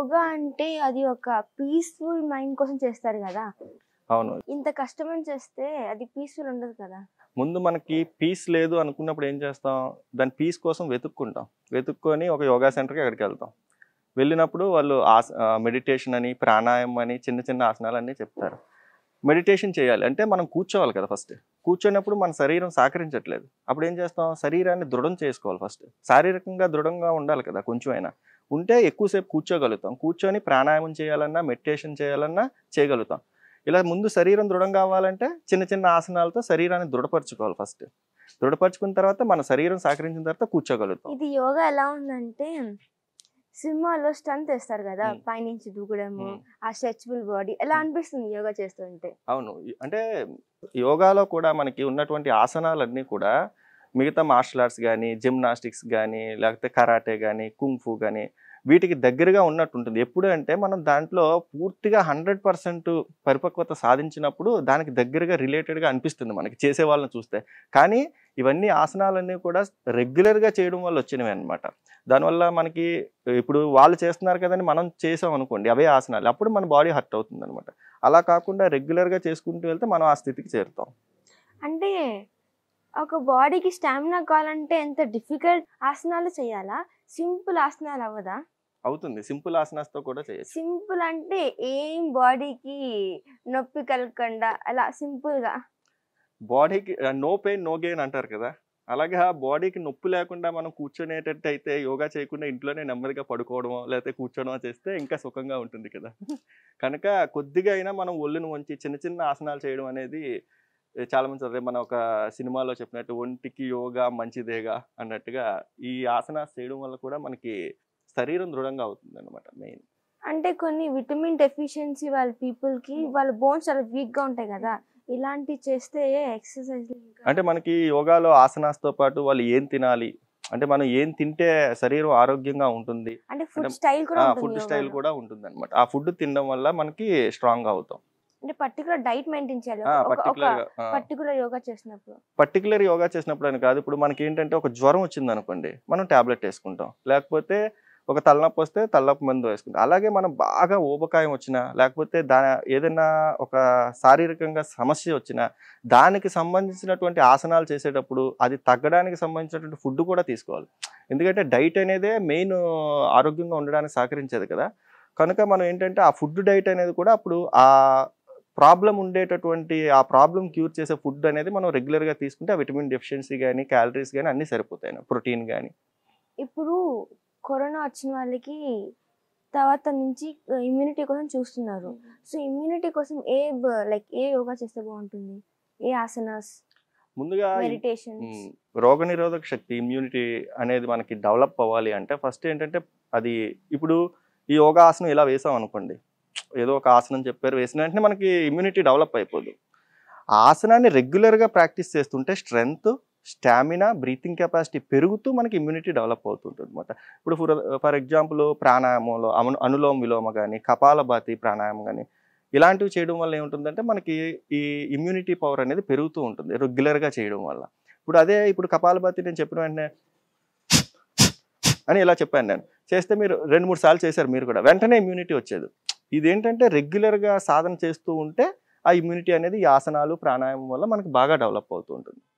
యోగా అంటే అది ఒక పీస్ఫుల్ మైండ్ కోసం చేస్తారు కదా అవును ఇంత కష్టమని చేస్తే అది పీస్ఫుల్ ఉండదు కదా ముందు మనకి పీస్ లేదు అనుకున్నప్పుడు ఏం చేస్తాం దాని పీస్ కోసం వెతుక్కుంటాం వెతుక్కొని ఒక యోగా సెంటర్కి అక్కడికి వెళ్తాం వెళ్ళినప్పుడు వాళ్ళు ఆస మెడిటేషన్ అని ప్రాణాయామం అని చిన్న చిన్న ఆసనాలు అన్నీ చెప్తారు మెడిటేషన్ చేయాలి అంటే మనం కూర్చోవాలి కదా ఫస్ట్ కూర్చోనప్పుడు మన శరీరం సహకరించట్లేదు అప్పుడు ఏం చేస్తాం శరీరాన్ని దృఢం చేసుకోవాలి ఫస్ట్ శారీరకంగా దృఢంగా ఉండాలి కదా కొంచెం అయినా ఉంటే ఎక్కువసేపు కూర్చోగలుగుతాం కూర్చొని ప్రాణాయామం చేయాలన్నా మెడిటేషన్ చేయాలన్నా చేయగలుగుతాం ఇలా ముందు శరీరం దృఢం కావాలంటే చిన్న చిన్న ఆసనాలతో శరీరాన్ని దృఢపరచుకోవాలి ఫస్ట్ దృఢపరచుకున్న తర్వాత మన శరీరం సహకరించిన తర్వాత కూర్చోగలుగుతాం ఇది యోగా ఎలా ఉందంటే సినిమాలో స్టంట్ వేస్తారు కదా మ్మ్. పైనుంచి దూకడము ఉమ్. ఆ స్ట్రెచబుల్ బాడీ ఎలా మ్మ్. అనిపిస్తుంది యోగా చేస్తుంటే అవును ఈ- అంటే యోగాలో కూడా మనకి ఉన్నటువంటి ఆసనాలన్నీ కూడా మిగతా మార్షల్ ఆర్ట్స్ కానీ జిమ్నాస్టిక్స్ కానీ లేకపోతే కరాటే కానీ కుంఫు కానీ వీటికి దగ్గరగా ఉన్నట్టు ఉంటుంది ఎప్పుడు అంటే మనం దాంట్లో పూర్తిగా హండ్రెడ్ పర్సెంట్ పరిపక్వత సాధించినప్పుడు దానికి దగ్గరగా రిలేటెడ్గా అనిపిస్తుంది మనకి చేసే వాళ్ళని చూస్తే కానీ ఇవన్నీ ఆసనాలన్నీ కూడా రెగ్యులర్గా చేయడం వల్ల వచ్చినవి అనమాట దానివల్ల మనకి ఇప్పుడు వాళ్ళు చేస్తున్నారు కదని మనం చేసాం అనుకోండి అవే ఆసనాలు అప్పుడు మన బాడీ హర్ట్ అవుతుంది అనమాట అలా కాకుండా రెగ్యులర్గా చేసుకుంటూ వెళ్తే మనం ఆ స్థితికి చేరుతాం అంటే ఒక బాడీకి స్టామినా కావాలంటే ఎంత డిఫికల్ట్ ఆసనాలు చేయాలా సింపుల్ ఆసనాలు అవ్వదా అవుతుంది సింపుల్ ఆసనాస్తో కూడా చేయొచ్చు సింపుల్ అంటే ఏం బాడీకి నొప్పి కలగకుండా అలా సింపుల్ గా బాడీకి నో పెయిన్ నో గెయిన్ అంటారు కదా అలాగే ఆ బాడీకి నొప్పి లేకుండా మనం కూర్చునేటట్టు అయితే యోగా చేయకుండా ఇంట్లోనే నెమ్మదిగా పడుకోవడమో లేకపోతే కూర్చోవడమో చేస్తే ఇంకా సుఖంగా ఉంటుంది కదా కనుక కొద్దిగా అయినా మనం ఒళ్ళును వంచి చిన్న చిన్న ఆసనాలు చేయడం అనేది ఏ, చాలా మంది అదే మన ఒక సినిమాలో చెప్పినట్టు ఒంటికి యోగా మంచిదేగా అన్నట్టుగా ఈ ఆసనాలు చేయడం వల్ల కూడా మనకి శరీరం దృఢంగా అవుతుంది అనమాట మెయిన్ అంటే కొన్ని విటమిన్ డెఫిషియన్సీ వాళ్ళ పీపుల్ కి వాళ్ళ బోన్స్ చాలా వీక్ గా ఉంటాయి కదా ఇలాంటి చేస్తే ఎక్సర్సైజ్ అంటే మనకి యోగాలో ఆసనాస్తో పాటు వాళ్ళు ఏం తినాలి అంటే మనం ఏం తింటే శరీరం ఆరోగ్యంగా ఉంటుంది అంటే ఫుడ్ అంటే, స్టైల్ కూడా ఉంటుంది ఫుడ్ స్టైల్ యోగాలో. కూడా ఉంటుంది అనమాట ఆ ఫుడ్ తినడం వల్ల మనకి స్ట్రాంగ్ అవుతాం అంటే పర్టికులర్ డైట్ మెయింటైన్ చేయాలి ఒక- ఒక పర్టికులర్ పర్టికులర్ యోగా చేసినప్పుడు పర్టికులర్ యోగా చేసినప్పుడు అని కాదు ఇప్పుడు మనకి ఏంటంటే ఒక జ్వరం వచ్చింది అనుకోండి మనం టాబ్లెట్ వేసుకుంటాం లేకపోతే ఒక తలనొప్పి వస్తే తలనొప్పి మందు వేసుకుంటాం అలాగే మనం బాగా ఊబకాయం వచ్చినా లేకపోతే దా ఏదైనా ఒక శారీరకంగా సమస్య వచ్చినా దానికి సంబంధించినటువంటి ఆసనాలు చేసేటప్పుడు అది తగ్గడానికి సంబంధించినటువంటి ఫుడ్ కూడా తీసుకోవాలి ఎందుకంటే డైట్ అనేదే మెయిన్ ఆరోగ్యంగా ఉండడానికి సహకరించేది కదా కనుక మనం ఏంటంటే ఆ ఫుడ్ డైట్ అనేది కూడా అప్పుడు ఆ ప్రాబ్లం ఉండేటటువంటి ఆ ప్రాబ్లం క్యూర్ చేసే ఫుడ్ అనేది మనం రెగ్యులర్గా తీసుకుంటే ఆ విటమిన్ డెఫిషియన్సీ కానీ క్యాలరీస్ కానీ అన్నీ సరిపోతాయి ప్రోటీన్ కానీ ఇప్పుడు కరోనా వచ్చిన వాళ్ళకి తర్వాత నుంచి ఇమ్యూనిటీ కోసం చూస్తున్నారు సో ఇమ్యూనిటీ కోసం ఏ లైక్ ఏ యోగా చేస్తే బాగుంటుంది ఏ ఆసనాస్ ముందుగా ఈ- మెడిటేషన్ మ్, రోగనిరోధక శక్తి ఇమ్యూనిటీ అనేది మనకి డెవలప్ అవ్వాలి అంటే ఫస్ట్ ఏంటంటే అది ఇప్పుడు ఈ యోగాసనం ఇలా వేసాం అనుకోండి ఏదో ఒక ఆసనం చెప్పారు వేసిన వెంటనే మనకి ఇమ్యూనిటీ డెవలప్ అయిపోదు ఆ ఆసనాన్ని రెగ్యులర్గా ప్రాక్టీస్ చేస్తుంటే స్ట్రెంగ్త్ స్టామినా బ్రీతింగ్ కెపాసిటీ పెరుగుతూ మనకి ఇమ్యూనిటీ డెవలప్ అవుతుంటుంది అనమాట ఇప్పుడు ఫర్ ఫర్ ఎగ్జాంపుల్ ప్రాణాయామంలో అను అనులోమ విలోమ కానీ కపాలభాతి ప్రాణాయామం కానీ ఇలాంటివి చేయడం వల్ల ఏముంటుందంటే మనకి ఈ ఇమ్యూనిటీ పవర్ అనేది పెరుగుతూ ఉంటుంది రెగ్యులర్గా చేయడం వల్ల ఇప్పుడు అదే ఇప్పుడు కపాలభాతి నేను చెప్పిన వెంటనే అని ఇలా చెప్పాను నేను చేస్తే మీరు రెండు మూడు సార్లు చేశారు మీరు కూడా వెంటనే ఇమ్యూనిటీ వచ్చేది ఇదేంటంటే రెగ్యులర్గా సాధన చేస్తూ ఉంటే ఆ ఇమ్యూనిటీ అనేది ఈ ఆసనాలు ప్రాణాయామం వల్ల మనకి బాగా డెవలప్ అవుతూ ఉంటుంది